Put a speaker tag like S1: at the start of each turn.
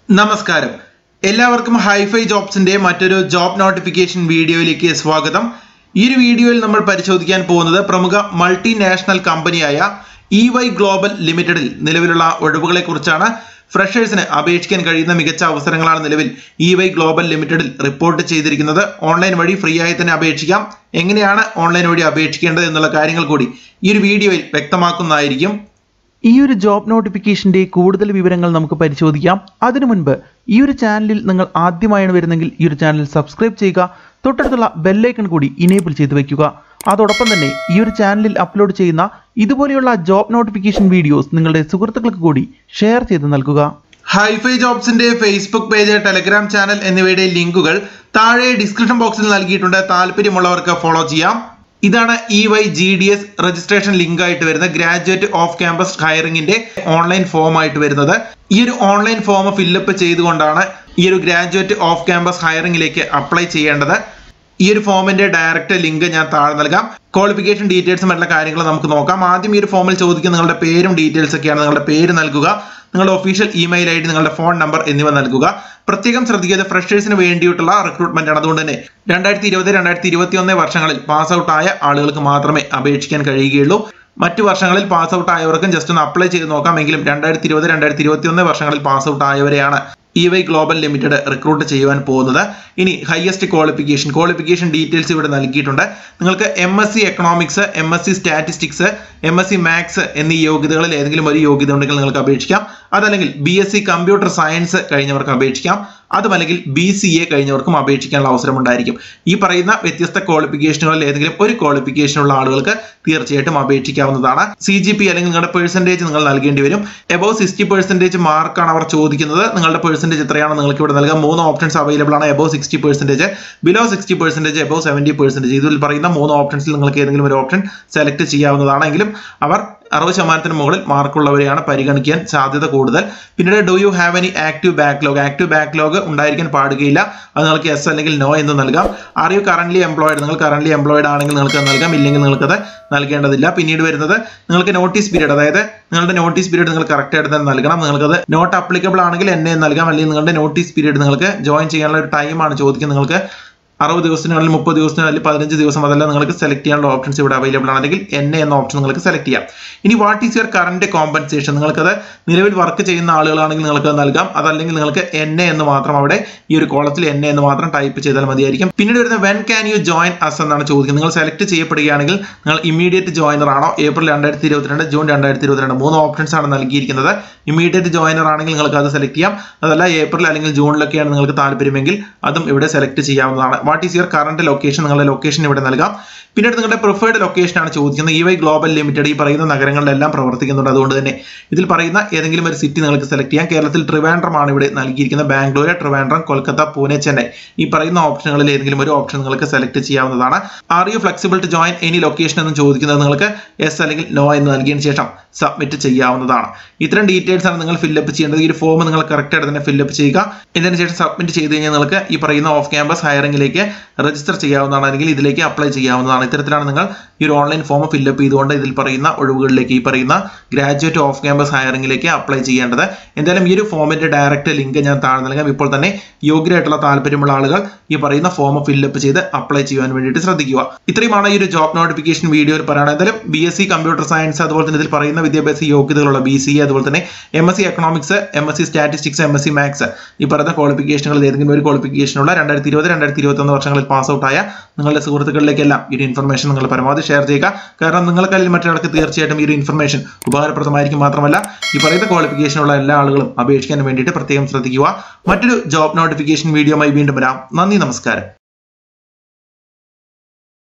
S1: നമസ്കാരം എല്ലാവർക്കും ഹൈഫൈ ജോബ്സിന്റെ മറ്റൊരു ജോബ് നോട്ടിഫിക്കേഷൻ വീഡിയോയിലേക്ക് സ്വാഗതം ഈ ഒരു വീഡിയോയിൽ നമ്മൾ പരിശോധിക്കാൻ പോകുന്നത് പ്രമുഖ മൾട്ടിനാഷണൽ കമ്പനിയായ ഇ വൈ ഗ്ലോബൽ ലിമിറ്റഡിൽ നിലവിലുള്ള ഒഴിവുകളെ കുറിച്ചാണ് ഫ്രഷേഴ്സിന് അപേക്ഷിക്കാൻ കഴിയുന്ന മികച്ച അവസരങ്ങളാണ് നിലവിൽ ഇ വൈ ഗ്ലോബൽ ലിമിറ്റഡിൽ റിപ്പോർട്ട് ചെയ്തിരിക്കുന്നത് ഓൺലൈൻ വഴി ഫ്രീ ആയി തന്നെ അപേക്ഷിക്കാം എങ്ങനെയാണ് ഓൺലൈൻ വഴി അപേക്ഷിക്കേണ്ടത് എന്നുള്ള കാര്യങ്ങൾ കൂടി ഈ ഒരു വീഡിയോയിൽ വ്യക്തമാക്കുന്നതായിരിക്കും
S2: ഈ ഒരു ജോബ് നോട്ടിഫിക്കേഷന്റെ കൂടുതൽ വിവരങ്ങൾ നമുക്ക് പരിശോധിക്കാം അതിനു മുൻപ് ഈ ഒരു ചാനലിൽ നിങ്ങൾ ആദ്യമായാണ് വരുന്നെങ്കിൽ ഈ ഒരു ചാനൽ സബ്സ്ക്രൈബ് ചെയ്യുക തൊട്ടടുത്തുള്ള ബെല്ലൈക്കൺ കൂടി ഇനേബിൾ ചെയ്ത് വെക്കുക അതോടൊപ്പം തന്നെ ഈ ഒരു ചാനലിൽ അപ്ലോഡ് ചെയ്യുന്ന ഇതുപോലെയുള്ള ജോബ് നോട്ടിഫിക്കേഷൻ വീഡിയോസ് നിങ്ങളുടെ സുഹൃത്തുക്കൾക്ക് കൂടി ഷെയർ ചെയ്ത് നൽകുക
S1: ഹൈഫൈ ജോബ്സിന്റെ ഫേസ്ബുക്ക് പേജ് ടെലഗ്രാം ചാനൽ എന്നിവയുടെ ലിങ്കുകൾ താഴെ ഡിസ്ക്രിപ്ഷൻ ബോക്സിൽ നൽകിയിട്ടുണ്ട് താല്പര്യമുള്ളവർക്ക് ഫോളോ ചെയ്യാം ഇതാണ് E Y G D S registration link ആയിട്ട് വരുന്ന ഗ്രാജുവേറ്റ് ഓഫ് ക്യാമ്പസ് ഹയറിംഗിന്റെ ഓൺലൈൻ ഫോം ആയിട്ട് വരുന്നത് ഈ ഒരു ഓൺലൈൻ ഫോം ഫില്ലപ്പ് ചെയ്തുകൊണ്ടാണ് ഈ ഒരു ഗ്രാജുവേറ്റ് ഓഫ് ക്യാമ്പസ് ഹയറിംഗിലേക്ക് അപ്ലൈ ചെയ്യേണ്ടത് ഈ ഒരു ഫോമിന്റെ ഡയറക്റ്റ് ലിങ്ക് ഞാൻ താഴെ നൽകാം ക്വാളിഫിക്കേഷൻ ഡീറ്റെയിൽസും എല്ലാ കാര്യങ്ങളും നമുക്ക് നോക്കാം ആദ്യം ഈ ഒരു ഫോമിൽ ചോദിക്കുന്ന നിങ്ങളുടെ പേരും ഡീറ്റെയിൽസ് ഒക്കെയാണ് നിങ്ങളുടെ പേര് നൽകുക നിങ്ങളുടെ ഒഫീഷ്യൽ ഇമെയിൽ ഐ ഡി നിങ്ങളുടെ ഫോൺ നമ്പർ എന്നിവ നൽകുക പ്രത്യേകം ശ്രദ്ധിക്കുക ഫ്രഷേഴ്സിന് വേണ്ടിയിട്ടുള്ള റിക്രൂട്ട്മെന്റ് ആണ് അതുകൊണ്ട് തന്നെ രണ്ടായിരത്തി ഇരുപത് രണ്ടായിരത്തി ഇരുപത്തി ഒന്ന് വർഷങ്ങളിൽ പാസ് ഔട്ട് ആയ ആളുകൾക്ക് മാത്രമേ അപേക്ഷിക്കാൻ കഴിയുകയുള്ളൂ മറ്റു വർഷങ്ങളിൽ പാസ് ഔട്ട് ആയവർക്കും ജസ്റ്റ് ഒന്ന് അപ്ലൈ ചെയ്ത് നോക്കാം എങ്കിലും രണ്ടായിരത്തി ഇരുപത് രണ്ടായിരത്തി ഇരുപത്തി ഒന്ന് വർഷങ്ങളിൽ പാസ് ഔട്ട് ആയവരെയാണ് E Y global limited recruit ചെയ്യുവാൻ പോകുന്നത് ഇനി ഹയസ്റ്റ് ക്വാളിഫിക്കേഷൻ ക്വാളിഫിക്കേഷൻ ഡീറ്റെയിൽസ് ഇവിടെ നൽകിയിട്ടുണ്ട് നിങ്ങൾക്ക് M S C economics M S C statistics M S C maths എന്നീ യോഗ്യതകളിൽ ഏതെങ്കിലും ഒരു യോഗ്യത ഉണ്ടെങ്കിൽ നിങ്ങൾക്ക് അപേക്ഷിക്കാം അതല്ലെങ്കിൽ B S C computer science കഴിഞ്ഞവർക്ക് അപേക്ഷിക്കാം അതുമല്ലെങ്കിൽ ബി സി എ കഴിഞ്ഞവർക്കും അപേക്ഷിക്കാനുള്ള അവസരം ഉണ്ടായിരിക്കും ഈ പറയുന്ന വ്യത്യസ്ത ക്വാളിഫിക്കേഷനുകളിൽ ഏതെങ്കിലും ഒരു ക്വാളിഫിക്കേഷനുള്ള ആളുകൾക്ക് തീർച്ചയായിട്ടും അപേക്ഷിക്കാവുന്നതാണ് സി ജി പി അല്ലെങ്കിൽ നിങ്ങളുടെ പെർസെൻറ്റേജ് നിങ്ങൾ നൽകേണ്ടി വരും എബവ് സിക്സ്റ്റി പെർസെൻറ്റേജ് മാർക്കാണ് അവർ ചോദിക്കുന്നത് നിങ്ങളുടെ പെർസെൻറ്റേജ് എത്രയാണ് നിങ്ങൾക്ക് ഇവിടെ നൽകാം മൂന്ന് ഓപ്ഷൻസ് അവൈലബിൾ ആണ് above sixty percentage below sixty percentage above seventy percentage ഇതിൽ പറയുന്ന മൂന്ന് ഓപ്ഷൻസിൽ നിങ്ങൾക്ക് ഏതെങ്കിലും ഒരു ഓപ്ഷൻ സെലക്ട് ചെയ്യാവുന്നതാണ് എങ്കിലും അവർ അറുപത് ശതമാനത്തിന് മുകളിൽ മാർക്കുള്ളവരെയാണ് പരിഗണിക്കാൻ സാധ്യത കൂടുതൽ പിന്നീട് do you have any active backlog active backlog ഉണ്ടായിരിക്കാൻ പാടുകയില്ല അത് നിങ്ങൾക്ക് എസ് അല്ലെങ്കിൽ നോ എന്ന് നൽകാം ആർ യു കറന്റ് എംപ്ലോയിഡ് നിങ്ങൾ കറന്റ് എംപ്ലോയിഡ് ആണെങ്കിൽ നിങ്ങൾക്ക് നൽകാം ഇല്ലെങ്കിൽ നിങ്ങൾക്കത് നൽകേണ്ടതില്ല പിന്നീട് വരുന്നത് നിങ്ങൾക്ക് നോട്ടീസ് പീരീഡ് അതായത് നിങ്ങളുടെ നോട്ടീസ് പീരീഡ് നിങ്ങൾ കറക്റ്റ് ആയിട്ട് തന്നെ നൽകണം നിങ്ങൾക്കത് നോട്ട് അപ്ലിക്കബിൾ ആണെങ്കിൽ എന്നെ നൽകാം അല്ലെങ്കിൽ നിങ്ങളുടെ നോട്ടീസ് പീരീഡ് നിങ്ങൾക്ക് ജോയിൻ ചെയ്യാനുള്ള ഒരു ടൈമാണ് ചോദിക്കുന്നത് നിങ്ങൾക്ക് അറുപത് ദിവസത്തിനുള്ളിൽ മുപ്പത് ദിവസത്തിനുള്ളിൽ പതിനഞ്ച് ദിവസം അതെല്ലാം നിങ്ങൾക്ക് സെലക്ട് ചെയ്യാനുള്ള ഓപ്ഷൻസ് ഇവിടെ അവൈലബിൾ ആണ് അല്ലെങ്കിൽ എൻ എന്ന ഓപ്ഷൻ നിങ്ങൾക്ക് സെലക്ട് ചെയ്യാം ഇനി what is your current compensation നിങ്ങൾക്കത് നിലവിൽ വർക്ക് ചെയ്യുന്ന ആളുകളാണെങ്കിൽ നിങ്ങൾക്ക് നൽകാം അതല്ലെങ്കിൽ നിങ്ങൾക്ക് എൻ എന്ന് മാത്രം അവിടെ ഈ ഒരു കോളത്തിൽ എൻ എന്ന് മാത്രം ടൈപ്പ് ചെയ്താൽ മതിയായിരിക്കും പിന്നീട് വരുന്ന when can you join us എന്നാണ് ചോദിക്കുന്നത് നിങ്ങൾ സെലക്ട് ചെയ്യപ്പെടുകയാണെങ്കിൽ നിങ്ങൾ ഇമീഡിയറ്റ് ജോയിനർ ആണോ ഏപ്രിൽ രണ്ടായിരത്തി ഇരുപത്തിരണ്ട് ജൂൺ രണ്ടായിരത്തി ഇരുപത്തിരണ്ട് മൂന്ന് ഓപ്ഷൻസ് ആണ് നൽകിയിരിക്കുന്നത് ഇമീഡിയറ്റ് ജോയിനർ ആണെങ്കിൽ നിങ്ങൾക്ക് അത് സെലക്ട് ചെയ്യാം അതല്ല ഏപ്രിൽ അല്ലെങ്കിൽ ജൂണിലൊക്കെയാണ് നിങ്ങൾക്ക് താല്പര്യമെങ്കിൽ അതും ഇവിടെ സെലക്ട് ചെയ്യാവുന്നതാണ് what is your current location നിങ്ങളുടെ ലൊക്കേഷൻ ഇവിടെ നൽകാം പിന്നീട് നിങ്ങളുടെ പ്രിഫേർഡ് ലൊക്കേഷൻ ആണ് ചോദിക്കുന്നത് ഇ വൈ ഗ്ലോബൽ ലിമിറ്റഡ് ഈ പറയുന്ന നഗരങ്ങളിലെല്ലാം പ്രവർത്തിക്കുന്നുണ്ട് അതുകൊണ്ട് തന്നെ ഇതിൽ പറയുന്ന ഏതെങ്കിലും ഒരു സിറ്റി നിങ്ങൾക്ക് സെലക്ട് ചെയ്യാം കേരളത്തിൽ ട്രിവാൻഡ്രം ആണ് ഇവിടെ നൽകിയിരിക്കുന്നത് ബാംഗ്ലൂർ ട്രിവാൻഡ്രം കൊൽക്കത്ത പൂനെ ചെന്നൈ ഈ പറയുന്ന ഓപ്ഷനുകളിൽ ഏതെങ്കിലും ഒരു ഓപ്ഷൻ നിങ്ങൾക്ക് സെലക്ട് ചെയ്യാവുന്നതാണ് are you flexible to join any location എന്ന് ചോദിക്കുന്നത് നിങ്ങൾക്ക് എസ് അല്ലെങ്കിൽ നോ എന്ന് നൽകിയതിന് ശേഷം സബ്മിറ്റ് ചെയ്യാവുന്നതാണ് ഇത്തരം ഡീറ്റെയിൽസ് ആണ് നിങ്ങൾ ഫില്ലപ്പ് ചെയ്യേണ്ടത് ഈ ഒരു ഫോം നിങ്ങൾ കറക്റ്റ് ആയിട്ട് തന്നെ ഫില്ലപ്പ് ചെയ്യുക ഇതിന് ശേഷം സബ്മിറ്റ് ചെയ്ത് കഴിഞ്ഞാൽ നിങ്ങൾക്ക് ഈ പറയുന്ന ഓഫ് ക്യാമ്പസ് ഹയറിംഗിലേക്ക് രജിസ്റ്റർ ചെയ്യാവുന്നതാണ് അല്ലെങ്കിൽ ഇതിലേക്ക് അപ്ലൈ ചെയ്യാവുന്നതാണ് ഇത്തരത്തിലാണ് നിങ്ങൾ ഈ ഒരു ഓൺലൈൻ ഫോം ഫില്ലപ്പ് ചെയ്തുകൊണ്ട് ഇതിൽ പറയുന്ന ഒഴിവുകളിലേക്ക് ഈ പറയുന്ന ഗ്രാജുവേറ്റ് ഓഫ് ക്യാമ്പസ് ഹയറിംഗിലേക്ക് അപ്ലൈ ചെയ്യേണ്ടത് എന്തായാലും ഈ ഒരു ഫോമിന്റെ ഡയറക്റ്റ് ലിങ്ക് ഞാൻ താഴെ നൽകാം ഇപ്പോൾ തന്നെ യോഗ്യരായിട്ടുള്ള താല്പര്യമുള്ള ആളുകൾ ഈ പറയുന്ന ഫോം ഫില്ലപ്പ് ചെയ്ത് അപ്ലൈ ചെയ്യാൻ വേണ്ടിയിട്ട് ശ്രദ്ധിക്കുക ഇത്രയുമാണ് ഈ ഒരു ജോബ് നോട്ടിഫിക്കേഷൻ വീഡിയോയിൽ പറയുന്നത് എന്തായാലും B S C computer science അതുപോലെ തന്നെ ഇതിൽ പറയുന്ന വിദ്യാഭ്യാസ യോഗ്യതകളുള്ള ബി സി എ അതുപോലെ തന്നെ M S C economics M S C statistics M S C maths ഈ പറയുന്ന ക്വാളിഫിക്കേഷനുകൾ ഏതെങ്കിലും ഒരു ക്വാളിഫിക്കേഷനുള്ള രണ്ടായിരത്തി ഇരുപത് രണ്ടായിരത്തി ഇരുപത്തി ഒന്ന് വർഷങ്ങളിൽ പാസ് ഔട്ട് ആയ നിങ്ങളുടെ സുഹൃത്തുക്കളിലേക്കെല്ലാം ഈ ഒരു ഇൻഫർമേഷൻ നിങ്ങൾ പരമാവധി ഷെയർ ചെയ്യുക കാരണം നിങ്ങൾക്കല്ലെങ്കിൽ മറ്റൊരാൾക്ക് തീർച്ചയായിട്ടും ഈ ഒരു ഇൻഫർമേഷൻ ഉപകാരപ്രദമായിരിക്കും മാത്രമല്ല ഈ പറയുന്ന ക്വാളിഫിക്കേഷനുള്ള എല്ലാ ആളുകളും അപേക്ഷിക്കാൻ വേണ്ടിയിട്ട് പ്രത്യേകം ശ്രദ്ധിക്കുക മറ്റൊരു ജോബ് നോട്ടിഫിക്കേഷൻ വീഡിയോയുമായി വീണ്ടും വരാം നന്ദി നമസ്കാരം